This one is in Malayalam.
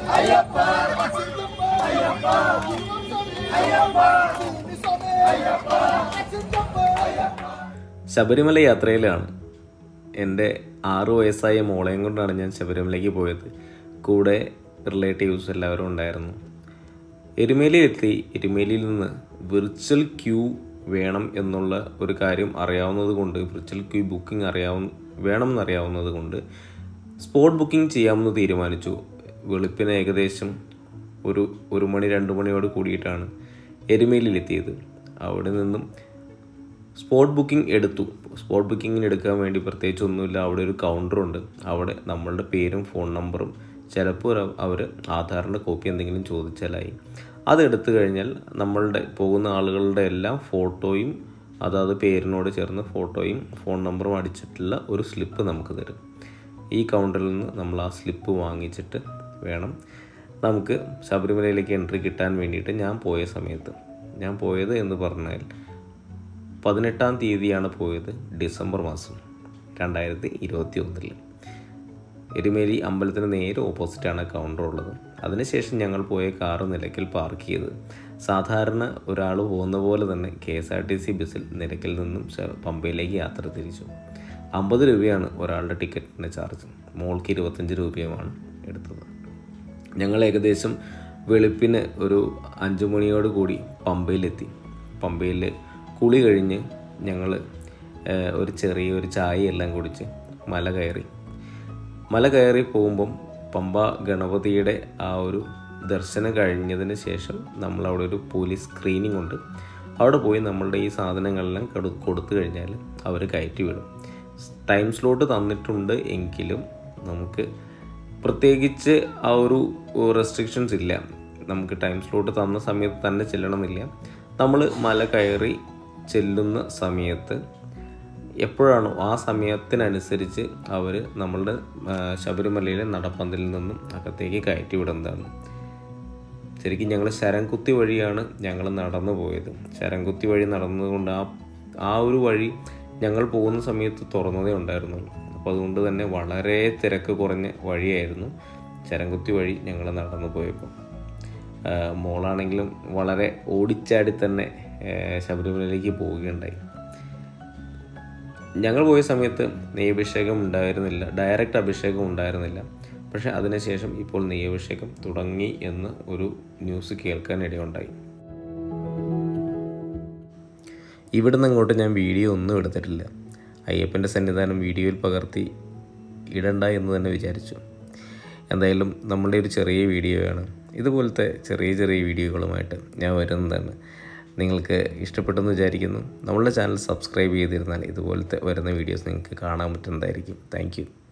ശബരിമല യാത്രയിലാണ് എൻ്റെ ആറു വയസ്സായ മോളെയും കൊണ്ടാണ് ഞാൻ ശബരിമലയ്ക്ക് പോയത് കൂടെ റിലേറ്റീവ്സ് എല്ലാവരും ഉണ്ടായിരുന്നു എരുമേലിയിലെത്തി എരുമേലിയിൽ നിന്ന് വിർച്വൽ ക്യൂ വേണം എന്നുള്ള ഒരു കാര്യം അറിയാവുന്നത് കൊണ്ട് വിർച്വൽ ക്യൂ ബുക്കിംഗ് അറിയാവുന്ന വേണമെന്നറിയാവുന്നത് കൊണ്ട് സ്പോട്ട് ബുക്കിംഗ് ചെയ്യാമെന്ന് തീരുമാനിച്ചു വെളുപ്പിന് ഏകദേശം ഒരു ഒരു മണി രണ്ട് മണിയോട് കൂടിയിട്ടാണ് എരുമേലിയിലെത്തിയത് അവിടെ നിന്നും സ്പോട്ട് ബുക്കിംഗ് എടുത്തു സ്പോട്ട് ബുക്കിങ്ങിന് എടുക്കാൻ വേണ്ടി പ്രത്യേകിച്ച് ഒന്നുമില്ല അവിടെ ഒരു കൗണ്ടറുണ്ട് അവിടെ നമ്മളുടെ പേരും ഫോൺ നമ്പറും ചിലപ്പോൾ അവർ ആധാറിൻ്റെ കോപ്പി എന്തെങ്കിലും ചോദിച്ചാലായി അതെടുത്തു കഴിഞ്ഞാൽ നമ്മളുടെ പോകുന്ന ആളുകളുടെ എല്ലാം ഫോട്ടോയും അതാത് പേരിനോട് ചേർന്ന് ഫോട്ടോയും ഫോൺ നമ്പറും അടിച്ചിട്ടുള്ള ഒരു സ്ലിപ്പ് നമുക്ക് തരും ഈ കൗണ്ടറിൽ നിന്ന് നമ്മൾ ആ സ്ലിപ്പ് വാങ്ങിച്ചിട്ട് വേണം നമുക്ക് ശബരിമലയിലേക്ക് എൻട്രി കിട്ടാൻ വേണ്ടിയിട്ട് ഞാൻ പോയ സമയത്ത് ഞാൻ പോയത് എന്ന് പറഞ്ഞാൽ പതിനെട്ടാം തീയതിയാണ് പോയത് ഡിസംബർ മാസം രണ്ടായിരത്തി ഇരുപത്തി ഒന്നിൽ എരുമേലി അമ്പലത്തിന് നേരെ ഓപ്പോസിറ്റാണ് കൗണ്ടർ ഉള്ളത് അതിനുശേഷം ഞങ്ങൾ പോയ കാറ് നിലയ്ക്കൽ പാർക്ക് ചെയ്ത് സാധാരണ ഒരാൾ പോകുന്ന പോലെ തന്നെ K S R T C ബസ്സിൽ നിലയ്ക്കൽ നിന്നും ശ- പമ്പയിലേക്ക് യാത്ര തിരിച്ചു അമ്പത് രൂപയാണ് ഒരാളുടെ ടിക്കറ്റിൻ്റെ ചാർജ് മോൾക്ക് ഇരുപത്തഞ്ച് രൂപയുമാണ് എടുത്തത് ഞങ്ങൾ ഏകദേശം വെളുപ്പിന് ഒരു അഞ്ച് മണിയോട് കൂടി പമ്പയിലെത്തി പമ്പയിൽ കുളി കഴിഞ്ഞ് ഞങ്ങൾ ഒരു ചെറിയൊരു ചായ എല്ലാം കുടിച്ച് മല കയറി മല കയറി പോകുമ്പം പമ്പ ഗണപതിയുടെ ആ ഒരു ദർശനം കഴിഞ്ഞതിന് ശേഷം നമ്മൾ അവിടെ ഒരു പോലീസ് സ്ക്രീനിങ് ഉണ്ട് അവിടെ പോയി നമ്മളുടെ ഈ സാധനങ്ങളെല്ലാം കൊടു കൊടുത്തു കഴിഞ്ഞാൽ അവർ കയറ്റി വിടും ടൈം സ്ലോട്ട് തന്നിട്ടുണ്ട് എങ്കിലും നമുക്ക് പ്രത്യേകിച്ച് ആ ഒരു റെസ്ട്രിക്ഷൻസ് ഇല്ല നമുക്ക് ടൈം സ്ലോട്ട് തന്ന സമയത്ത് തന്നെ ചെല്ലണമെന്നില്ല നമ്മൾ മല കയറി ചെല്ലുന്ന സമയത്ത് എപ്പോഴാണോ ആ സമയത്തിനനുസരിച്ച് അവർ നമ്മളുടെ ആ, ശബരിമലയിലെ നടപ്പന്തലിൽ നിന്നും അകത്തേക്ക് കയറ്റി വിടുന്നതാണ് ശരിക്കും ഞങ്ങൾ ശരംകുത്തി വഴിയാണ് ഞങ്ങൾ നടന്നു പോയത് ശരംകുത്തി വഴി നടന്നതുകൊണ്ട് ആ ആ ഒരു വഴി ഞങ്ങൾ പോകുന്ന സമയത്ത് തുറന്നതേ ഉണ്ടായിരുന്നുള്ളൂ അപ്പോൾ അതുകൊണ്ട് തന്നെ വളരെ തിരക്ക് കുറഞ്ഞ വഴിയായിരുന്നു ശരംകുത്തി വഴി ഞങ്ങൾ നടന്നു പോയപ്പോൾ ആ, മോളാണെങ്കിലും വളരെ ഓടിച്ചാടി തന്നെ ആ, ശബരിമലയിലേക്ക് പോവുകയുണ്ടായി ഞങ്ങൾ പോയ സമയത്ത് നെയ്യഭിഷേകം ഉണ്ടായിരുന്നില്ല ഡയറക്റ്റ് അഭിഷേകം ഉണ്ടായിരുന്നില്ല പക്ഷേ അതിനുശേഷം ഇപ്പോൾ നെയ്യഭിഷേകം തുടങ്ങി എന്ന് ഒരു ന്യൂസ് കേൾക്കാൻ ഇടയുണ്ടായി ഇവിടുന്ന് അങ്ങോട്ട് ഞാൻ വീഡിയോ ഒന്നും എടുത്തിട്ടില്ല അയ്യപ്പൻ്റെ സന്നിധാനം വീഡിയോയിൽ പകർത്തി ഇടണ്ട എന്ന് തന്നെ വിചാരിച്ചു എന്തായാലും നമ്മളുടെ ഒരു ചെറിയ വീഡിയോയാണ് ഇതുപോലത്തെ ചെറിയ ചെറിയ വീഡിയോകളുമായിട്ട് ഞാൻ വരുന്നതാണ് നിങ്ങൾക്ക് ഇഷ്ടപ്പെട്ടെന്ന് വിചാരിക്കുന്നു നമ്മളുടെ ചാനൽ സബ്സ്ക്രൈബ് ചെയ്തിരുന്നാൽ ഇതുപോലത്തെ വരുന്ന വീഡിയോസ് നിങ്ങൾക്ക് കാണാൻ പറ്റുന്നതായിരിക്കും താങ്ക്